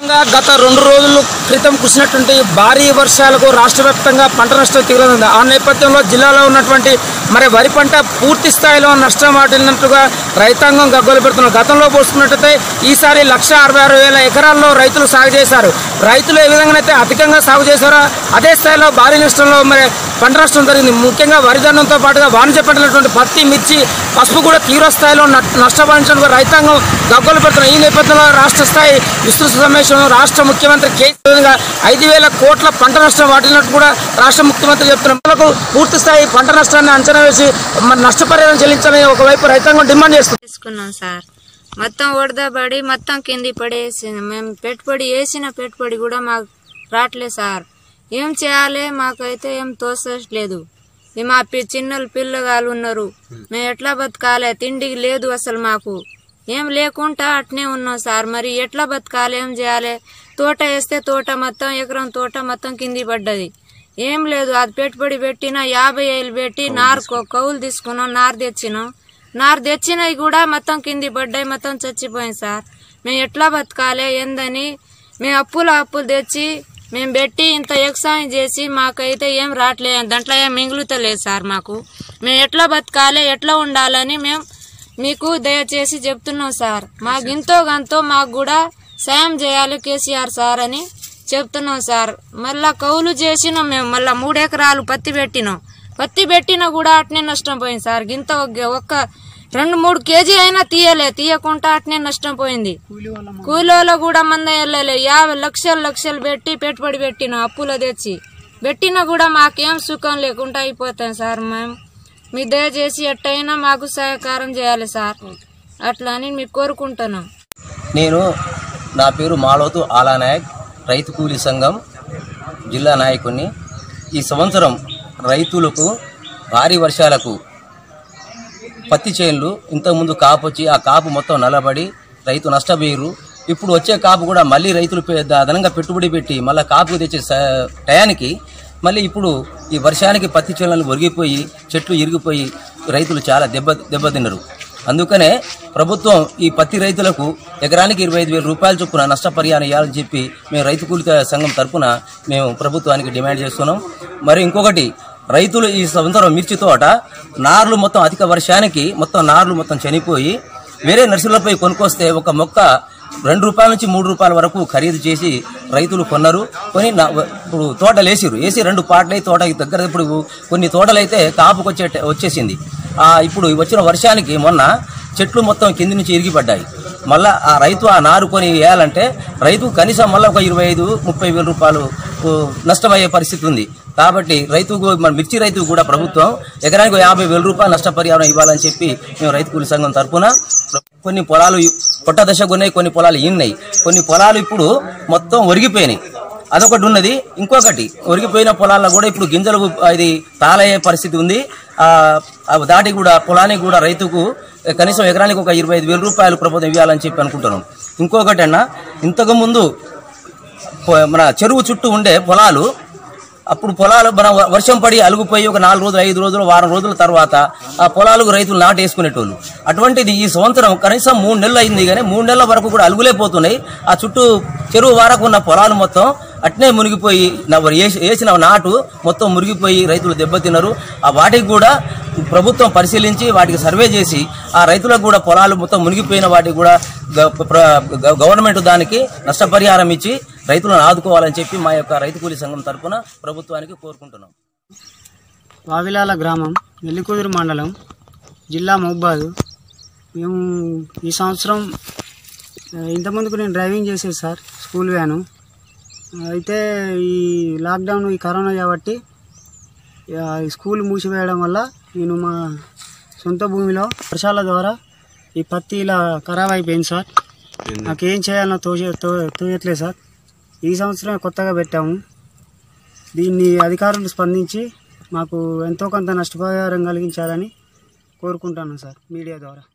ఇంకా గత రెండు రోజుల క్రితం కురిసినటువంటి భారీ వర్షాలకు రాష్ట్ర వ్యాప్తంగా పంట నష్టం తీవ్రమైంది ఆ నేపథ్యంలో జిల్లాలో ఉన్నటువంటి మరి వరి పంట పూర్తి స్థాయిలో నష్టం వాటిల్లినట్టుగా రైతాంగం గగ్గోలు పెడుతున్నారు గతంలో పోసుకున్నట్టయితే ఈసారి లక్ష అరవై ఆరు వేల ఎకరాల్లో రైతులు సాగు చేశారు రైతులు ఏ విధంగానైతే అధికంగా సాగు చేశారో అదే స్థాయిలో భారీ నష్టంలో మరి పంట నష్టం జరిగింది ముఖ్యంగా వరిధాన్యంతో పాటుగా వాణిజ్య పంటలైనటువంటి పత్తి మిర్చి పసుపు కూడా తీవ్ర స్థాయిలో న- నష్టపోయించడానికి రైతాంగం గగ్గోలు పెడుతున్నారు ఈ నేపథ్యంలో రాష్ట్ర స్థాయి విస్తృత సమావేశం రాష్ట్ర ముఖ్యమంత్రి కేసీఆర్ ఐదు వేల కోట్ల పంట నష్టం వాటిల్లినట్టు కూడా రాష్ట్ర ముఖ్యమంత్రి చెప్తున్నారు ప్రజలకు పూర్తి స్థాయి పంట నష్టాన్ని అంచనా వేసి మరి నష్టపరిహారం చెల్లించాలని ఒకవైపు రైతాంగం డిమాండ్ చేస్తుంది తీసుకున్నాం సార్ మొత్తం వడదబడి మొత్తం కింది పడేసి మేము పెట్టుబడి వేసిన పెట్టుబడి కూడా మాకు రావట్లేదు సార్ ఏం చేయాలి మాకైతే ఏం తోచట్లేదు ఈ మా పి చిన్నలు పిల్లగాళ్ళు ఉన్నారు మేము ఎట్లా బతకాలి తిండికి లేదు అసలు మాకు ఏం లేకుండా అట్నే ఉన్నాం సార్ మరి ఎట్లా బతకాలి ఏం చేయాలి తోట వేస్తే తోట మొత్తం ఎకరం తోట మొత్తం కింది పడ్డది ఏం లేదు అది పెట్టుబడి పెట్టిన యాభై ఏళ్ళు పెట్టి నారు కౌ- కౌలు తీసుకున్నాం నారు తెచ్చినాం నారు తెచ్చినవి కూడా మొత్తం కింది పడ్డాయి మొత్తం చచ్చిపోయింది సార్ మేము ఎట్లా బతకాలి ఏందని మేము అప్పులు అప్పులు తెచ్చి మేము పెట్టి ఇంత ఎక్సాయం చేసి మాకైతే ఏం రావట్లేదు దాంట్లో ఏం మిగులుతలేదు సార్ మాకు మేము ఎట్లా బతకాలి ఎట్లా ఉండాలని మేము మీకు దయచేసి చెప్తున్నాం సార్ మాకు ఇంతో గంతో మాకు కూడా సాయం చేయాలి కేసీఆర్ సార్ అని చెప్తున్నాం సార్ మళ్ళా కౌలు చేసినాం మేము మళ్ళా మూడు ఎకరాలు పత్తి పెట్టినాం పత్తి పెట్టినా కూడా అట్నే నష్టం పోయింది సార్ గింత ఒక్క- ఒక్క రెండు మూడు కేజీ అయినా తీయలే తీయకుండా అట్నే నష్టం పోయింది కూలీలో కూడా మంద వెళ్ళలే యాభై లక్షలు లక్షలు పెట్టి పెట్టుబడి పెట్టినాం అప్పులో తెచ్చి పెట్టినా కూడా మాకేం సుఖం లేకుండా అయిపోతాం సార్ మేము మీ దయచేసి ఎట్టయినా మాకు సహకారం చేయాలి సార్ అట్లా అని మీకు కోరుకుంటున్నాం నేను నా పేరు మాలోతు ఆలానాయక్ రైతు కూలీ సంఘం జిల్లా నాయకుడిని ఈ సంవత్సరం రైతులకు భారీ వర్షాలకు పత్తి చేనులు ఇంతకుముందు కాపు వచ్చి ఆ కాపు మొత్తం నల్లబడి రైతు నష్టపోయారు ఇప్పుడు వచ్చే కాపు కూడా మళ్ళీ రైతులు పెద్ద అదనంగా పెట్టుబడి పెట్టి మళ్ళీ కాపు తెచ్చే స- టయానికి మళ్ళీ ఇప్పుడు ఈ వర్షానికి పత్తి చేనులు ఒరిగిపోయి చెట్లు ఇరిగిపోయి రైతులు చాలా దెబ్బ దెబ్బతిన్నారు అందుకనే ప్రభుత్వం ఈ పత్తి రైతులకు ఎకరానికి ఇరవై ఐదు వేల రూపాయల చొప్పున నష్టపరిహారం ఇవ్వాలని చెప్పి మేము రైతు కూలిక సంఘం తరపున మేము ప్రభుత్వానికి డిమాండ్ చేస్తున్నాం మరి ఇంకొకటి రైతులు ఈ సంవత్సరం మిర్చి తోట నార్లు మొత్తం అధిక వర్షానికి మొత్తం నార్లు మొత్తం చనిపోయి వేరే నర్సులపై కొనుక్కొస్తే ఒక మొక్క రెండు రూపాయల నుంచి మూడు రూపాయల వరకు ఖరీదు చేసి రైతులు కొన్నారు కొని నా- ఇప్పుడు తోటలు వేసిరు వేసి రెండు పాటలై తోట దగ్గర ఇప్పుడు కొన్ని తోటలైతే కాపుకి వచ్చే వచ్చేసింది ఆ ఇప్పుడు వచ్చిన వర్షానికి మొన్న చెట్లు మొత్తం కింది నుంచి ఇరిగిపడ్డాయి మళ్ళా ఆ రైతు ఆ నారు కొని వేయాలంటే రైతు కనీసం మళ్ళీ ఒక ఇరవై ఐదు ముప్పై వేల రూపాయలు ఊ, నష్టమయ్యే పరిస్థితి ఉంది కాబట్టి రైతుకు మన మిర్చి రైతుకు కూడా ప్రభుత్వం ఎకరానికి యాభై వేల రూపాయలు నష్టపరిహారం ఇవ్వాలని చెప్పి మేము రైతు కూలి సంఘం తరఫున కొన్ని పొలాలు పొట్ట దశకు ఉన్నాయి కొన్ని పొలాలు ఈన్నాయి కొన్ని పొలాలు ఇప్పుడు మొత్తం ఒరిగిపోయినాయి అదొకటి ఉన్నది ఇంకొకటి ఒరిగిపోయిన పొలాల్లో కూడా ఇప్పుడు గింజలు ఇది తాళయ్యే పరిస్థితి ఉంది ఆ ఆ దాటి కూడా పొలానికి కూడా రైతుకు కనీసం ఎకరానికి ఒక ఇరవై ఐదు వేల రూపాయలు ప్రభుత్వం ఇవ్వాలని చెప్పి అనుకుంటున్నాం ఇంకొకటి అన్న ఇంతకు ముందు పొ- మన చెరువు చుట్టూ ఉండే పొలాలు అప్పుడు పొలాలు మన వ- వర్షం పడి అలుగుపోయి ఒక నాలుగు రోజులు ఐదు రోజులు వారం రోజుల తర్వాత ఆ పొలాలకు రైతులు నాటేసుకునేటోళ్ళు అటువంటిది ఈ సంవత్సరం కనీసం మూడు నెలలు అయింది కానీ మూడు నెలల వరకు కూడా అలుగులే పోతున్నాయి ఆ చుట్టూ చెరువు వరకు ఉన్న పొలాలు మొత్తం అట్నే మునిగిపోయి నా- వేసి- వేసిన నాటు మొత్తం మునిగిపోయి రైతులు దెబ్బతిన్నారు ఆ వాటికి కూడా ప్రభుత్వం పరిశీలించి వాటికి సర్వే చేసి ఆ రైతులకు కూడా పొలాలు మొత్తం మునిగిపోయిన వాటికి కూడా గ- ప్ర- గ- గవర్నమెంట్ దానికి నష్టపరిహారం ఇచ్చి రైతులను ఆదుకోవాలని చెప్పి మా యొక్క రైతు కూలీ సంఘం తరపున ప్రభుత్వానికి కోరుకుంటున్నాం వావిలాల గ్రామం నెల్లికుదురు మండలం జిల్లా మహబాదు మేము ఈ సంవత్సరం ఆ, ఇంతకుముందుకు నేను డ్రైవింగ్ చేసేది సార్ స్కూల్ వ్యాను అయితే ఈ లాక్డౌన్ ఈ కరోనా కాబట్టి ఆ, ఈ స్కూల్ మూసివేయడం వల్ల నేను మా సొంత భూమిలో వర్షాల ద్వారా ఈ పత్తి ఇలా ఖరాబ్ అయిపోయింది సార్ నాకేం చేయాలన్నా తోచే తో తోయట్లేదు సార్ ఈ సంవత్సరం కొత్తగా పెట్టాము దీన్ని అధికారులు స్పందించి మాకు ఎంతో కొంత నష్టపరిహారం కలిగించాలని కోరుకుంటాను సార్ మీడియా ద్వారా